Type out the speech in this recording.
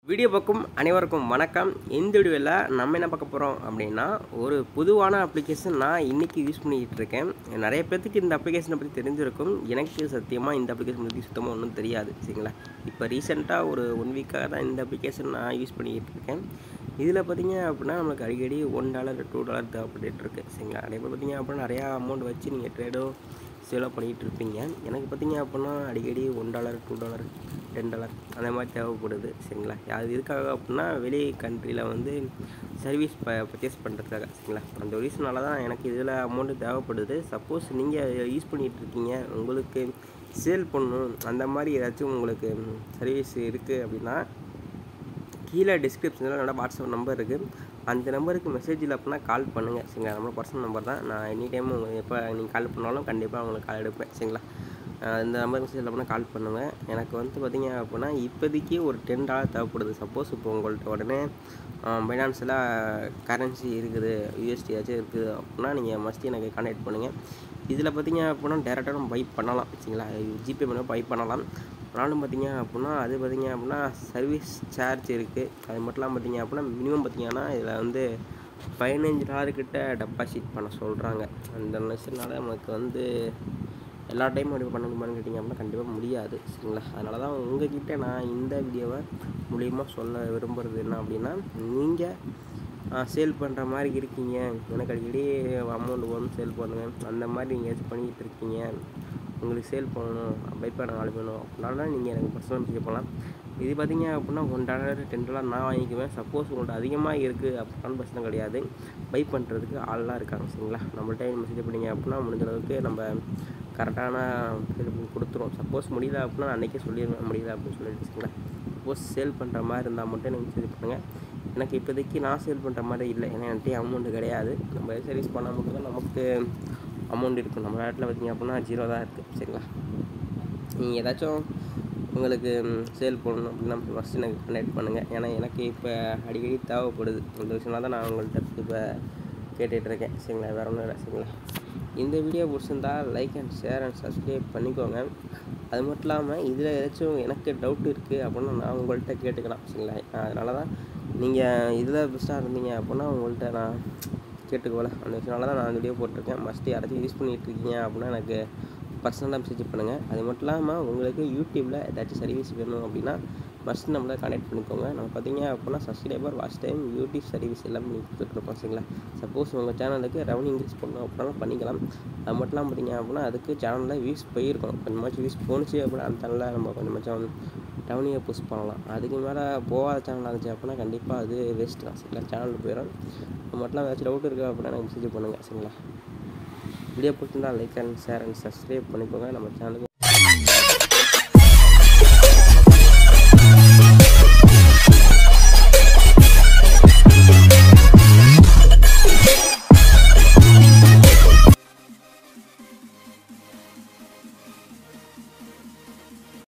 video பார்க்கும் அனைவருக்கும் வணக்கம் இந்த வீடியோவில் நம்ம என்ன பார்க்க போகிறோம் அப்படின்னா ஒரு பொதுவான அப்ளிகேஷன் நான் இன்றைக்கி யூஸ் பண்ணிக்கிட்டு இருக்கேன் நிறைய பேர்த்துக்கு இந்த அப்ளிகேஷனை பற்றி தெரிஞ்சிருக்கும் எனக்கு சத்தியமாக இந்த அப்ளிகேஷன் பற்றி சுத்தமாக ஒன்றும் தெரியாது சரிங்களா இப்போ ரீசெண்டாக ஒரு ஒன் வீக்காக தான் இந்த அப்ளிகேஷன் நான் யூஸ் பண்ணிக்கிட்டு இருக்கேன் இதில் பார்த்தீங்க அப்படின்னா நம்மளுக்கு அடிக்கடி ஒன் டாலர் டூ டாலர் தேவைப்பட்டுட்டு இருக்கு சரிங்களா நிறைய பேர் பார்த்தீங்க அப்படின்னா நிறையா அமௌண்ட் வச்சு நீங்கள் ட்ரேடோ சேலாக பண்ணிகிட்டு இருப்பீங்க எனக்கு பார்த்தீங்க அப்படின்னா அடிக்கடி one dollar two dollar ten dollar அந்த மாதிரி தேவைப்படுது சரிங்களா அது எதுக்காக அப்படின்னா வெளி கண்ட்ரியில் வந்து சர்வீஸ் ப பர்ச்சேஸ் பண்ணுறதுக்காக சரிங்களா அந்த ரீசனால தான் எனக்கு இதில் அமௌண்ட்டு தேவைப்படுது சப்போஸ் நீங்கள் யூஸ் பண்ணிகிட்டு இருக்கீங்க உங்களுக்கு சேல் பண்ணணும் அந்த மாதிரி ஏதாச்சும் உங்களுக்கு சர்வீஸ் இருக்குது அப்படின்னா கீழே டிஸ்கிரிப்ஷனில் என்னோட வாட்ஸ்அப் நம்பர் இருக்குது அந்த நம்பருக்கு மெசேஜில் அப்படின்னா கால் பண்ணுங்கள் சரிங்களா நம்மளோட பர்சனல் நம்பர் தான் நான் எனி டைம் உங்களுக்கு எப்போ நீங்கள் கால் பண்ணாலும் கண்டிப்பாக உங்களுக்கு கால் எடுப்பேன் சரிங்களா அஹ் இந்த நம்பர் மெசேஜில் அப்படின்னா கால் பண்ணுங்கள் எனக்கு வந்து பார்த்தீங்க அப்படின்னா இப்போதைக்கு ஒரு டென் டாலர் தேவைப்படுது சப்போஸ் இப்போ உங்கள்கிட்ட உடனே பைனான்ஸில் கரன்சி இருக்குது யூஎஸ்டி ஆச்சும் இருக்குது அப்படின்னா நீங்கள் மஸ்ட் எனக்கு கான்டாக்ட் பண்ணுங்கள் இதில் பார்த்தீங்க அப்படின்னா டேரெக்டாக நம்ம பை பண்ணலாம் சரிங்களா ஜிபே பண்ண பை பண்ணலாம் ஆனாலும் பார்த்தீங்க அப்படின்னா அது பார்த்தீங்க அப்படின்னா சர்வீஸ் சார்ஜ் இருக்குது அது மட்டும் பார்த்தீங்க அப்படின்னா மினிமம் பார்த்தீங்கன்னா இதில் வந்து பதினஞ்சு டாலர்கிட்ட டெபாசிட் பண்ண சொல்கிறாங்க அந்த நிமிஷனால நமக்கு வந்து எல்லா டைமும் அப்படி பண்ண முடியுமான்னு கேட்டிங்க அப்படின்னா கண்டிப்பாக முடியாது சரிங்களா அதனால தான் உங்ககிட்ட நான் இந்த வீடியோவை மூலியமாக சொல்ல விரும்புகிறது என்ன அப்படின்னா நீங்கள் சேல் பண்ணுற மாதிரி இருக்கீங்க எனக்கு அடிக்கடி அமௌண்ட் வரும் சேல் பண்ணுவேன் அந்த மாதிரி நீங்கள் ஏதாச்சும் பண்ணிக்கிட்டு இருக்கீங்க உங்களுக்கு சேல் பண்ணணும் பை பண்ண நாலு வேணும் அப்படின்னால நீங்கள் எனக்கு பர்சனல் மெசேஜ் பண்ணலாம் இது பார்த்தீங்க அப்படின்னா ஒன் டாலர் டென் டாலர் நான் வாங்கிக்குவேன் சப்போஸ் உங்கள்ட்ட அதிகமாக இருக்குது அப்படின்னாலும் பிரச்சனை கிடையாது பை பண்ணுறதுக்கு ஆள்லாம் இருக்காங்க சரிங்களா நம்மள்ட்ட மெசேஜ் பண்ணீங்க அப்படின்னா முடிஞ்ச அளவுக்கு நம்ம கரெக்டான இது கொடுத்துருவோம் சப்போஸ் முடியல அப்படின்னா நான் அன்றைக்கே சொல்லிடுவேன் முடியல அப்படின்னு சொல்லிட்டு சரிங்களா சப்போஸ் சேல் பண்ணுற மாதிரி இருந்தால் மட்டும் எனக்கு மெசேஜ் பண்ணுங்கள் எனக்கு இப்போதைக்கு நான் சேல் பண்ணுற மாதிரி இல்லை ஏன்னா என்கிட்ட அமௌண்ட்டு கிடையாது நம்ம சர்வீஸ் பண்ணால் மட்டும் தான் நமக்கு அமௌண்ட் இருக்கும் நம்ம இடத்துல பார்த்திங்க அப்படின்னா ஜீரோ தான் இருக்குது சரிங்களா நீங்கள் ஏதாச்சும் உங்களுக்கு சேல் பண்ணணும் அப்படின்னா ஃபஸ்ட்டு எனக்கு கனெக்ட் பண்ணுங்கள் ஏன்னா எனக்கு இப்போ அடிக்கடி தேவைப்படுது இந்த விஷயம்லாம் தான் நான் உங்கள்கிட்ட இப்போ கேட்டுட்ருக்கேன் சரிங்களா வேறு ஒன்றும் இல்லை சரிங்களா இந்த வீடியோ பிடிச்சிருந்தா like and share and subscribe பண்ணிக்கோங்க அது மட்டும் இல்லாமல் இதில் ஏதாச்சும் எனக்கு டவுட் இருக்குது அப்படின்னா நான் உங்கள்கிட்ட கேட்டுக்கலாம் சரிங்களா அதனால தான் நீங்கள் இதில் பெஸ்ட்டாக இருந்தீங்க அப்படின்னா உங்கள்கிட்ட நான் கேட்டுக்கோல அந்த விஷயனால தான் நான் அந்த வீடியோ போட்டிருக்கேன் மஸ்ட்டு யாராச்சும் யூஸ் பண்ணிகிட்டு இருக்கீங்க அப்படின்னா எனக்கு பர்சனலாக மெசேஜ் பண்ணுங்கள் அது மட்டும் இல்லாமல் உங்களுக்கு யூடியூப்பில் ஏதாச்சும் சர்வீஸ் வேணும் அப்படின்னா ஃபஸ்ட் நம்மளை கனெக்ட் பண்ணிக்கோங்க நம்ம பார்த்தீங்க அப்படின்னா subscriber watch time YouTube service எல்லாம் பண்ணி கொடுத்துட்ருக்கோம் சரிங்களா சப்போஸ் உங்கள் சேனலுக்கு ரெவன்யூ இன்க்ரீஸ் பண்ணணும் அப்படின்னா பண்ணிக்கலாம் அது மட்டும் இல்லாமல் பார்த்தீங்க அப்படின்னா அதுக்கு சேனலில் வியூஸ் போயிருக்கோம் கொஞ்சமாச்சும் வியூஸ் போணுச்சு அப்படின்னா அந்த சேனலில் நம்ம கொஞ்சமாச்சும் ரெவன்யூ புஷ் பண்ணலாம் அதுக்கு மேலே போகாத சேனல் இருந்துச்சு அப்படின்னா கண்டிப்பாக அது வேஸ்ட் தான் சரிங்களா சேனல் போயிடும் அது மட்டும் இல்லாமல் ஏதாச்சும் டவுட் இருக்குது அப்படின்னா எனக்கு மெசேஜ் பண்ணுங்கள் சரிங்களா வீடியோ பிடிச்சிருந்தா like and share and subscribe பண்ணிக்கோங்க நம்ம சேனலுக்கு